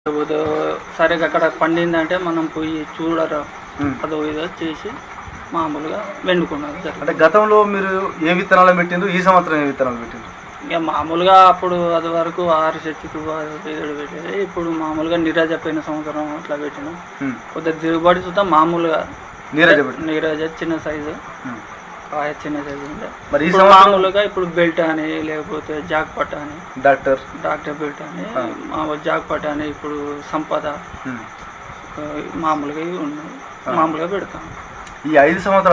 లేకపోతే సరే అక్కడ పండిందంటే మనం పోయి చూడరా ఉమ్. అదో ఇదో చేసి మామూలుగా వెండుకున్నది అంటే జరిగింది గతంలో మీరు ఏ విత్తనాలు పెట్టిండ్రు ఈ సంవత్సరం ఏ విత్తనాలు పెట్టిండ్రు ఇక మామూలుగా అప్పుడు అది వరకు ఆరు చెట్టుకు ఏడు పెట్టేది ఇప్పుడు మామూలుగా నీరాజ పోయిన సంవత్సరం అట్లా పెట్టినాం ఉమ్. కొద్దిగా దిగుబడి చూద్దాం మామూలుగా నీరజ పెట్టి నీరాజ చిన్న సైజు ఉమ్. కాయ చిన్న సైజు ఉండే మరి ఈ ఇప్పుడు సంవత్సరం మామూలుగా ఇప్పుడు బెల్ట్ అని లేకపోతే జాక్ పట్ట అని డాక్టర్ డాక్టర్ బెల్ట్ అని ఆ. మామూలు జాక్ పట్ట అని ఇప్పుడు సంపద ఉమ్. ఆ, మామూలుగా ఇవి ఉన్నాయి ఆ. మామూలుగా పెడతాం ఈ ఐదు సంవత్సరాలు